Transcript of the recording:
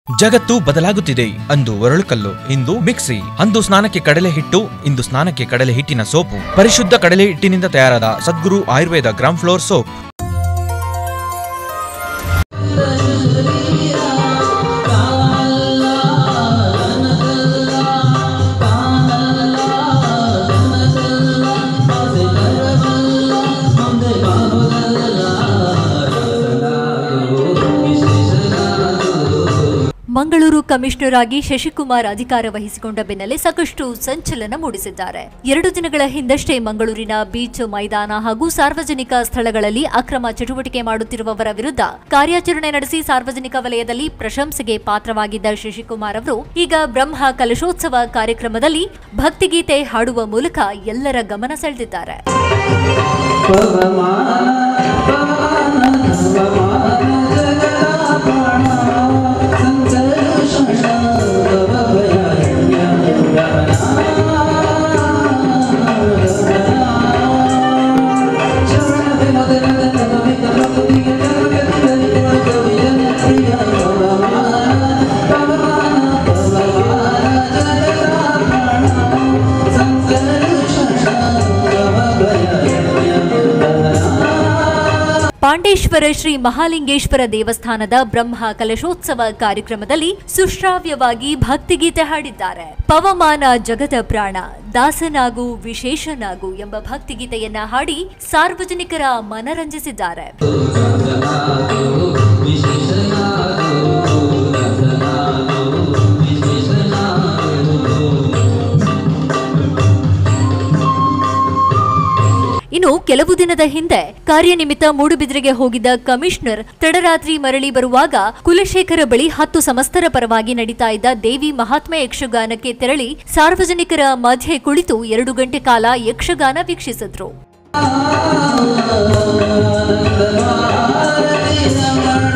ಜಗತ್ತು ಬದಲಾಗುತ್ತಿದೆ ಅಂದು ಒರಳುಕಲ್ಲು ಇಂದು ಮಿಕ್ಸಿ ಅಂದು ಸ್ನಾನಕ್ಕೆ ಕಡಲೆ ಹಿಟ್ಟು ಇಂದು ಸ್ನಾನಕ್ಕೆ ಕಡಲೆ ಹಿಟ್ಟಿನ ಸೋಪು ಪರಿಶುದ್ಧ ಕಡಲೆ ಹಿಟ್ಟಿನಿಂದ ತಯಾರಾದ Sadguru Ayurveda gram flour soap Mangaluru commissioner ಆಗಿ ಶಶಿಕುಮಾರ್ ಅಧಿಕಾರ ವಹಿಸಿಕೊಂಡ ಬೆನ್ನಲ್ಲೇ ಸಾಕಷ್ಟು ಸಂಚಲನ ಮೂಡಿಸಿದ್ದಾರೆ ಎರಡು ದಿನಗಳ ಹಿಂದಷ್ಟೇ ಮಂಗಳೂರಿನ ಬೀಚ್ ಮೈದಾನ ಹಾಗೂ ಸಾರ್ವಜನಿಕ ಸ್ಥಳಗಳಲ್ಲಿ ಅಕ್ರಮ ಚಟುವಟಿಕೆ ಮಾಡುತ್ತಿರುವವರ ವಿರುದ್ಧ ಕಾರ್ಯಾಚರಣೆ ನಡೆಸಿ ಸಾರ್ವಜನಿಕ ವಲಯದಲ್ಲಿ ಪ್ರಶಂಸೆಗೆ ಪಾತ್ರವಾಗಿದ್ದ ಶಶಿಕುಮಾರ್ ಅವರು ಈಗ ಬ್ರಹ್ಮ ಕಲಶೋತ್ಸವ ಕಾರ್ಯಕ್ರಮದಲ್ಲಿ ಭಕ್ತಿಗೀತೆ ಹಾಡುವ ಮೂಲಕ ಎಲ್ಲರ ಗಮನ ಸೆಳೆದಿದ್ದಾರೆ ಪಾಂಡೇಶ್ವರ ಶ್ರೀ ಮಹಾಲಿಂಗೇಶ್ವರ ದೇವಸ್ಥಾನದ ಬ್ರಹ್ಮ ಕಲಶೋತ್ಸವ ಕಾರ್ಯಕ್ರಮದಲ್ಲಿ ಸುಶ್ರಾವ್ಯವಾಗಿ ಭಕ್ತಿಗೀತೆ ಹಾಡಿದ್ದಾರೆ ಪವಮಾನ ಜಗದ ಪ್ರಾಣ ದಾಸನಾಗು ವಿಶೇಷನಾಗು ಎಂಬ ಭಕ್ತಿಗೀತೆಯನ್ನ ಹಾಡಿ ಸಾರ್ವಜನಿಕರ ಮನರಂಜಿಸಿದ್ದಾರೆ ಇನ್ನು ಕೆಲವು ದಿನದ ಹಿಂದೆ ಕಾರ್ಯನಿಮಿತ್ತ ಮೂಡುಬಿದಿರೆಗೆ ಹೋಗಿದ್ದ ಕಮಿಷನರ್ ತಡರಾತ್ರಿ ಮರಳಿ ಬರುವಾಗ ಕುಲಶೇಖರ ಬಳಿ ಹತ್ತು ಸಮಸ್ತರ ಪರವಾಗಿ ನಡೀತಾ ಇದ್ದ ದೇವಿ ಮಹಾತ್ಮೆ ಯಕ್ಷಗಾನಕ್ಕೆ ತೆರಳಿ ಸಾರ್ವಜನಿಕರ ಮಧ್ಯೆ ಕುಳಿತು ಎರಡು ಗಂಟೆ ಕಾಲ ಯಕ್ಷಗಾನ ವೀಕ್ಷಿಸಿದ್ರು ಿ